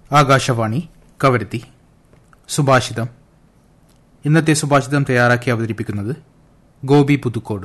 ആകാശവാണി കവരത്തി സുഭാഷിതം ഇന്നത്തെ സുഭാഷിതം തയ്യാറാക്കി അവതരിപ്പിക്കുന്നത് ഗോപി പുതുക്കോട്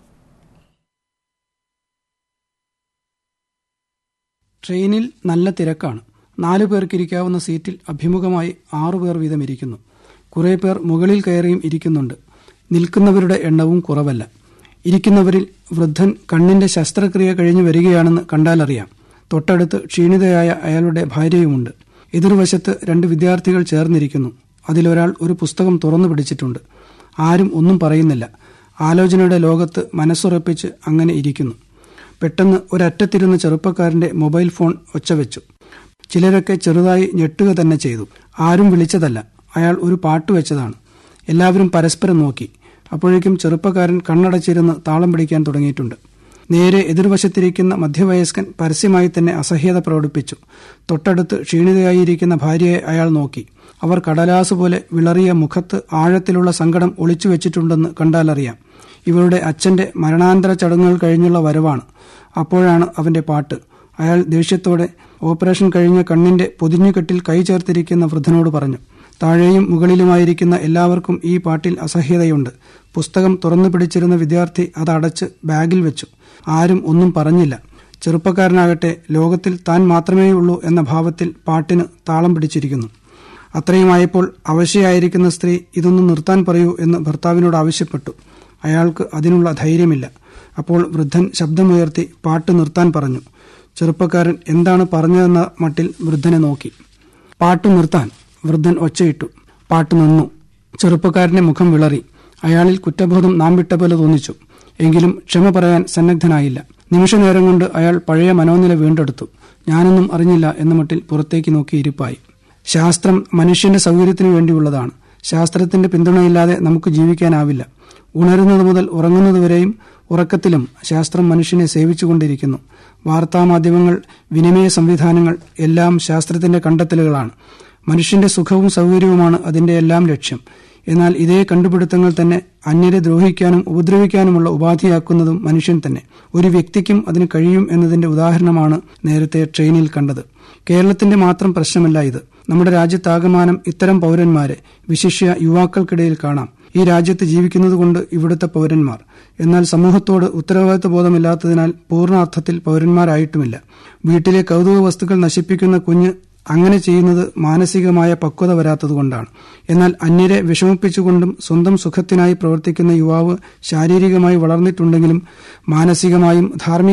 ട്രെയിനിൽ നല്ല തിരക്കാണ് നാലു പേർക്കിരിക്കാവുന്ന സീറ്റിൽ അഭിമുഖമായി ആറു പേർ വീതം ഇരിക്കുന്നു കുറേ പേർ മുകളിൽ കയറിയും ഇരിക്കുന്നുണ്ട് നിൽക്കുന്നവരുടെ എണ്ണവും കുറവല്ല ഇരിക്കുന്നവരിൽ വൃദ്ധൻ കണ്ണിന്റെ ശസ്ത്രക്രിയ കഴിഞ്ഞു വരികയാണെന്ന് കണ്ടാലറിയാം തൊട്ടടുത്ത് ക്ഷീണിതയായ അയാളുടെ ഭാര്യയുമുണ്ട് എതിർവശത്ത് രണ്ട് വിദ്യാർത്ഥികൾ ചേർന്നിരിക്കുന്നു അതിലൊരാൾ ഒരു പുസ്തകം തുറന്നു പിടിച്ചിട്ടുണ്ട് ആരും ഒന്നും പറയുന്നില്ല ആലോചനയുടെ ലോകത്ത് മനസ്സുറപ്പിച്ച് അങ്ങനെ ഇരിക്കുന്നു പെട്ടെന്ന് ഒരറ്റത്തിരുന്ന ചെറുപ്പക്കാരന്റെ മൊബൈൽ ഫോൺ ഒച്ചവെച്ചു ചിലരൊക്കെ ചെറുതായി ഞെട്ടുക തന്നെ ചെയ്തു ആരും വിളിച്ചതല്ല അയാൾ ഒരു പാട്ട് വെച്ചതാണ് എല്ലാവരും പരസ്പരം നോക്കി അപ്പോഴേക്കും ചെറുപ്പക്കാരൻ കണ്ണടച്ചിരുന്ന് താളം പിടിക്കാൻ തുടങ്ങിയിട്ടുണ്ട് നേരെ എതിർവശത്തിരിക്കുന്ന മധ്യവയസ്കൻ പരസ്യമായി തന്നെ അസഹ്യത പ്രകടിപ്പിച്ചു തൊട്ടടുത്ത് ക്ഷീണിതയായിരിക്കുന്ന ഭാര്യയെ അയാൾ നോക്കി അവർ കടലാസ് പോലെ വിളറിയ മുഖത്ത് ആഴത്തിലുള്ള സങ്കടം ഒളിച്ചു വെച്ചിട്ടുണ്ടെന്ന് കണ്ടാലറിയാം ഇവരുടെ അച്ഛന്റെ മരണാന്തര ചടങ്ങുകൾ കഴിഞ്ഞുള്ള വരവാണ് അപ്പോഴാണ് അവന്റെ പാട്ട് അയാൾ ദേഷ്യത്തോടെ ഓപ്പറേഷൻ കഴിഞ്ഞ കണ്ണിന്റെ പൊതിഞ്ഞുകെട്ടിൽ കൈ ചേർത്തിരിക്കുന്ന വൃദ്ധനോട് പറഞ്ഞു താഴെയും മുകളിലുമായിരിക്കുന്ന എല്ലാവർക്കും ഈ പാട്ടിൽ അസഹ്യതയുണ്ട് പുസ്തകം തുറന്നു പിടിച്ചിരുന്ന വിദ്യാർത്ഥി അത് അടച്ച് ബാഗിൽ വെച്ചു ആരും ഒന്നും പറഞ്ഞില്ല ചെറുപ്പക്കാരനാകട്ടെ ലോകത്തിൽ താൻ മാത്രമേയുള്ളൂ എന്ന ഭാവത്തിൽ പാട്ടിന് താളം പിടിച്ചിരിക്കുന്നു അത്രയുമായപ്പോൾ അവശയായിരിക്കുന്ന സ്ത്രീ ഇതൊന്ന് നിർത്താൻ പറയൂ എന്ന് ഭർത്താവിനോട് ആവശ്യപ്പെട്ടു അയാൾക്ക് അതിനുള്ള ധൈര്യമില്ല അപ്പോൾ വൃദ്ധൻ ശബ്ദമുയർത്തി പാട്ട് നിർത്താൻ പറഞ്ഞു ചെറുപ്പക്കാരൻ എന്താണ് പറഞ്ഞതെന്ന മട്ടിൽ വൃദ്ധനെ നോക്കി പാട്ട് നിർത്താൻ വൃദ്ധൻ ഒച്ചയിട്ടു പാട്ട് നിന്നു ചെറുപ്പക്കാരന്റെ മുഖം വിളറി അയാളിൽ കുറ്റബോധം നാം വിട്ട പോലെ തോന്നിച്ചു എങ്കിലും ക്ഷമ പറയാൻ സന്നദ്ധനായില്ല നിമിഷനേരം കൊണ്ട് അയാൾ പഴയ മനോനില വീണ്ടെടുത്തു ഞാനൊന്നും അറിഞ്ഞില്ല എന്ന മട്ടിൽ പുറത്തേക്ക് നോക്കി ഇരിപ്പായി ശാസ്ത്രം മനുഷ്യന്റെ സൗകര്യത്തിനു വേണ്ടിയുള്ളതാണ് ശാസ്ത്രത്തിന്റെ പിന്തുണയില്ലാതെ നമുക്ക് ജീവിക്കാനാവില്ല ഉണരുന്നത് മുതൽ ഉറങ്ങുന്നതുവരെയും ഉറക്കത്തിലും ശാസ്ത്രം മനുഷ്യനെ സേവിച്ചുകൊണ്ടിരിക്കുന്നു വാർത്താമാധ്യമങ്ങൾ വിനിമയ സംവിധാനങ്ങൾ എല്ലാം ശാസ്ത്രത്തിന്റെ കണ്ടെത്തലുകളാണ് മനുഷ്യന്റെ സുഖവും സൗകര്യവുമാണ് അതിന്റെ എല്ലാം ലക്ഷ്യം എന്നാൽ ഇതേ കണ്ടുപിടുത്തങ്ങൾ തന്നെ അന്യരെ ദ്രോഹിക്കാനും ഉപദ്രവിക്കാനുമുള്ള ഉപാധിയാക്കുന്നതും മനുഷ്യൻ തന്നെ ഒരു വ്യക്തിക്കും അതിന് കഴിയും എന്നതിന്റെ ഉദാഹരണമാണ് നേരത്തെ ട്രെയിനിൽ കണ്ടത് കേരളത്തിന്റെ മാത്രം പ്രശ്നമല്ല ഇത് നമ്മുടെ രാജ്യത്താകമാനം ഇത്തരം പൗരന്മാരെ വിശിഷ്യ യുവാക്കൾക്കിടയിൽ കാണാം ഈ രാജ്യത്ത് ജീവിക്കുന്നതുകൊണ്ട് ഇവിടുത്തെ പൗരന്മാർ എന്നാൽ സമൂഹത്തോട് ഉത്തരവാദിത്വ ബോധമില്ലാത്തതിനാൽ പൂർണ്ണ അർത്ഥത്തിൽ പൗരന്മാരായിട്ടുമില്ല വീട്ടിലെ കൗതുക വസ്തുക്കൾ നശിപ്പിക്കുന്ന കുഞ്ഞ് അങ്ങനെ ചെയ്യുന്നത് മാനസികമായ പക്വത വരാത്തതുകൊണ്ടാണ് എന്നാൽ അന്യരെ വിഷമിപ്പിച്ചുകൊണ്ടും സ്വന്തം സുഖത്തിനായി പ്രവർത്തിക്കുന്ന യുവാവ് ശാരീരികമായി വളർന്നിട്ടുണ്ടെങ്കിലും മാനസികമായും ധാർമ്മിക